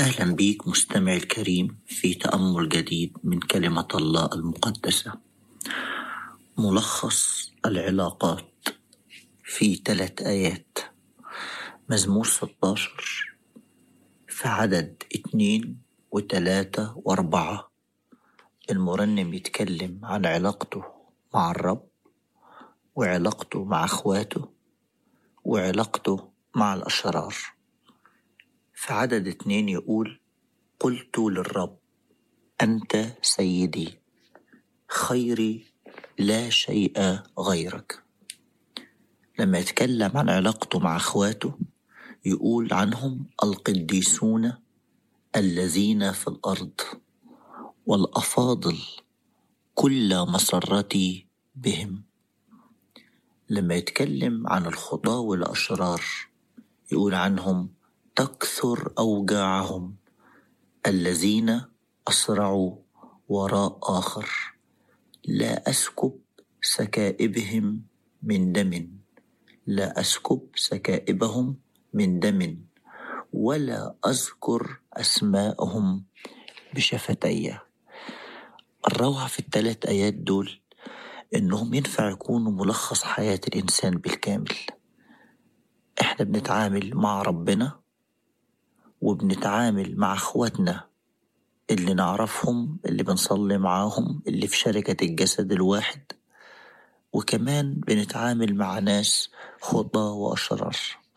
أهلا بيك مستمعي الكريم في تأمل جديد من كلمة الله المقدسة ملخص العلاقات في ثلاث آيات مزمور 16 في عدد اتنين وتلاتة وأربعة المرنم يتكلم عن علاقته مع الرب وعلاقته مع اخواته وعلاقته مع الأشرار في عدد اتنين يقول قلت للرب أنت سيدي خيري لا شيء غيرك لما يتكلم عن علاقته مع اخواته يقول عنهم القديسون الذين في الأرض والأفاضل كل مسرتي بهم لما يتكلم عن الخطاة والأشرار يقول عنهم تكثر أوجاعهم الذين أسرعوا وراء آخر لا أسكب سكائبهم من دم لا أسكب سكائبهم من دم ولا أذكر أسماءهم بشفتي الروعة في الثلاث آيات دول إنهم ينفع يكونوا ملخص حياة الإنسان بالكامل إحنا بنتعامل مع ربنا وبنتعامل مع إخواتنا اللي نعرفهم اللي بنصلي معاهم اللي في شركة الجسد الواحد وكمان بنتعامل مع ناس خطى وأشرار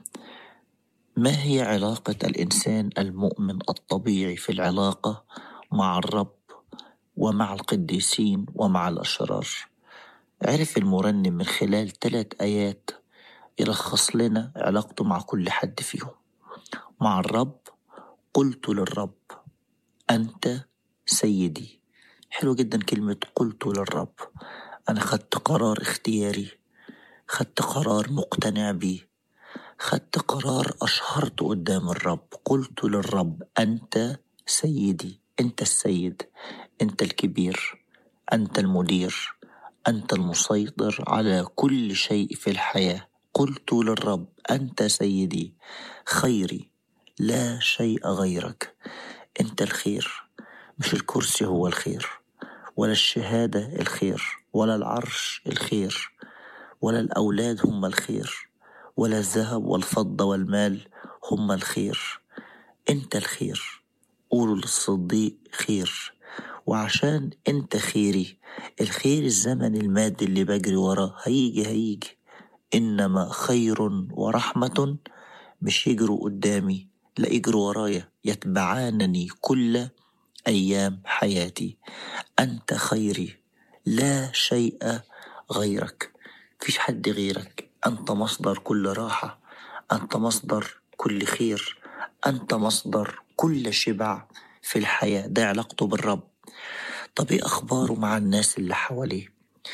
ما هي علاقة الإنسان المؤمن الطبيعي في العلاقة مع الرب ومع القديسين ومع الأشرار عرف المرنم من خلال ثلاث آيات يلخص لنا علاقته مع كل حد فيهم مع الرب قلت للرب أنت سيدي حلو جدا كلمة قلت للرب أنا خدت قرار اختياري خدت قرار مقتنع بيه خدت قرار أشهرته قدام الرب قلت للرب أنت سيدي أنت السيد أنت الكبير أنت المدير أنت المسيطر على كل شيء في الحياة قلت للرب أنت سيدي خيري لا شيء غيرك أنت الخير مش الكرسي هو الخير ولا الشهادة الخير ولا العرش الخير ولا الأولاد هم الخير ولا الذهب والفضة والمال هم الخير أنت الخير قولوا للصديق خير وعشان أنت خيري الخير الزمن المادي اللي بجري وراه هيجي هيجي إنما خير ورحمة مش يجروا قدامي لا يجروا ورايا يتبعانني كل أيام حياتي أنت خيري لا شيء غيرك فيش حد غيرك أنت مصدر كل راحة أنت مصدر كل خير أنت مصدر كل شبع في الحياة ده علاقته بالرب طب إيه أخباره مع الناس اللي حواليه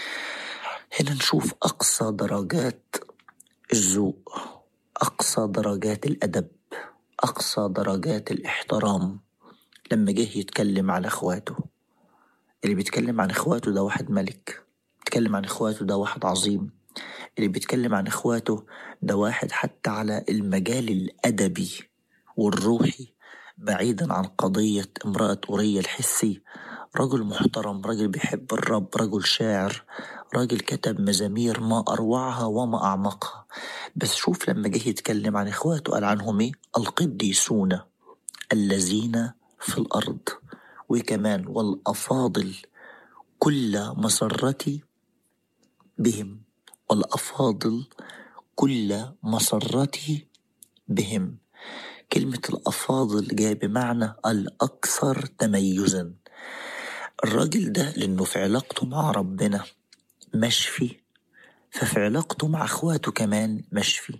هنا نشوف أقصى درجات الذوق أقصى درجات الأدب أقصى درجات الاحترام لما جه يتكلم عن إخواته اللي بيتكلم عن إخواته ده واحد ملك بيتكلم عن إخواته ده واحد عظيم اللي بيتكلم عن إخواته ده واحد حتى على المجال الأدبي والروحي بعيدا عن قضية امرأة أورية الحسي رجل محترم رجل بيحب الرب رجل شاعر راجل كتب مزامير ما أروعها وما أعمقها بس شوف لما جه يتكلم عن إخواته قال عنهم إيه القديسون الذين في الأرض وكمان والأفاضل كل مسرتي بهم والأفاضل كل مسرتي بهم كلمة الأفاضل جاء بمعنى الأكثر تميزا الراجل ده لأنه في علاقته مع ربنا مشفي ففي علاقته مع اخواته كمان مشفي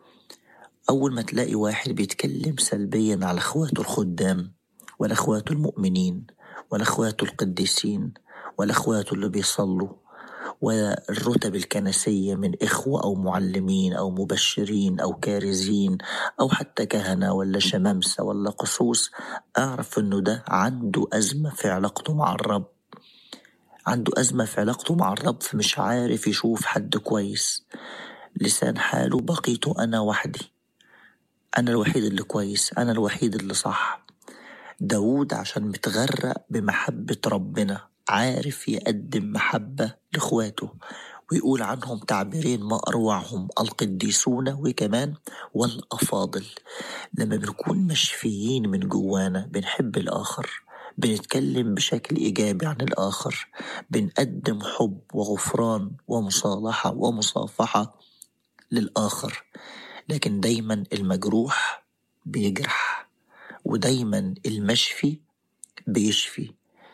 أول ما تلاقي واحد بيتكلم سلبيا على اخواته الخدام ولا اخواته المؤمنين ولا اخواته القديسين ولا اخواته اللي بيصلوا والرتب الكنسية من إخوة أو معلمين أو مبشرين أو كارزين أو حتى كهنة ولا شمامسة ولا قصوص أعرف إنه ده عنده أزمة في علاقته مع الرب عنده أزمة في علاقته مع الرب فمش عارف يشوف حد كويس لسان حاله بقيت أنا وحدي أنا الوحيد اللي كويس أنا الوحيد اللي صح داود عشان متغرق بمحبة ربنا عارف يقدم محبة لإخواته ويقول عنهم تعبيرين ما أروعهم القديسون وكمان والأفاضل لما بنكون مشفيين من جوانا بنحب الآخر بنتكلم بشكل إيجابي عن الآخر بنقدم حب وغفران ومصالحة ومصافحة للآخر لكن دايما المجروح بيجرح ودايما المشفي بيشفي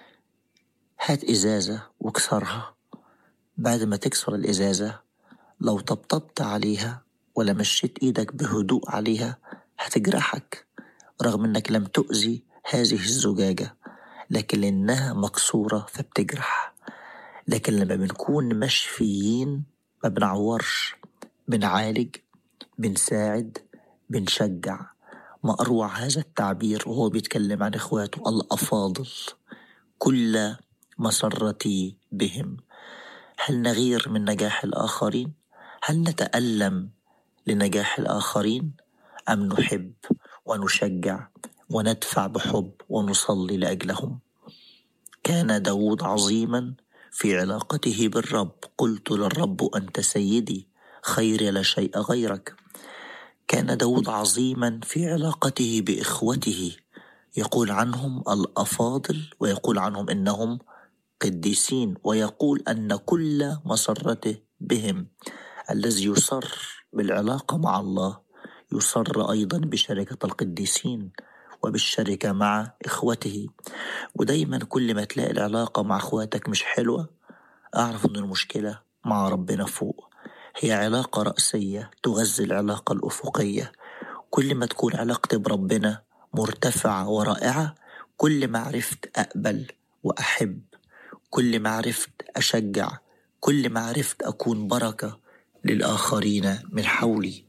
هات إزازة واكسرها بعد ما تكسر الإزازة لو طبطبت عليها ولا مشيت إيدك بهدوء عليها هتجرحك رغم إنك لم تؤذي هذه الزجاجة لكن لأنها مكسورة فبتجرح لكن لما بنكون مشفيين ما بنعورش بنعالج بنساعد بنشجع ما أروع هذا التعبير وهو بيتكلم عن إخواته الأفاضل كل مسرتي بهم هل نغير من نجاح الآخرين؟ هل نتألم لنجاح الآخرين؟ أم نحب ونشجع وندفع بحب ونصلي لأجلهم؟ كان داود عظيما في علاقته بالرب قلت للرب أنت سيدي خير لا شيء غيرك كان داود عظيما في علاقته بإخوته يقول عنهم الأفاضل ويقول عنهم إنهم قديسين ويقول أن كل مسرته بهم الذي يصر بالعلاقة مع الله يصر أيضا بشركة القديسين وبالشركة مع إخوته ودايما كل ما تلاقي العلاقة مع إخواتك مش حلوة أعرف أن المشكلة مع ربنا فوق هي علاقة رأسية تغذي العلاقة الأفقية كل ما تكون علاقتي بربنا مرتفعة ورائعة كل ما عرفت أقبل وأحب كل ما عرفت أشجع كل ما عرفت أكون بركة للآخرين من حولي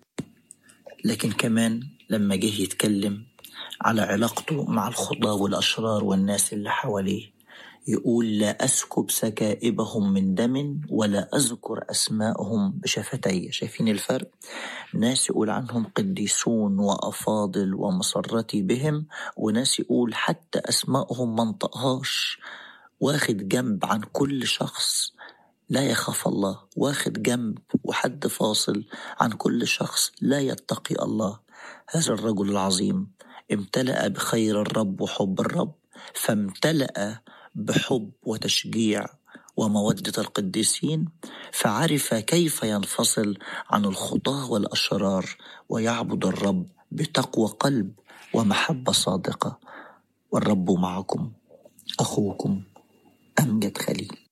لكن كمان لما جه يتكلم على علاقته مع الخطاة والأشرار والناس اللي حواليه يقول لا أسكب سكائبهم من دم ولا أذكر أسماءهم بشفتي شايفين الفرق ناس يقول عنهم قديسون وأفاضل ومسرتي بهم وناس يقول حتى أسماءهم ما انطقهاش واخد جنب عن كل شخص لا يخاف الله واخد جنب وحد فاصل عن كل شخص لا يتقي الله هذا الرجل العظيم امتلأ بخير الرب وحب الرب فامتلأ بحب وتشجيع ومودة القديسين فعرف كيف ينفصل عن الخطاة والأشرار ويعبد الرب بتقوى قلب ومحبة صادقة والرب معكم أخوكم أمجد خليل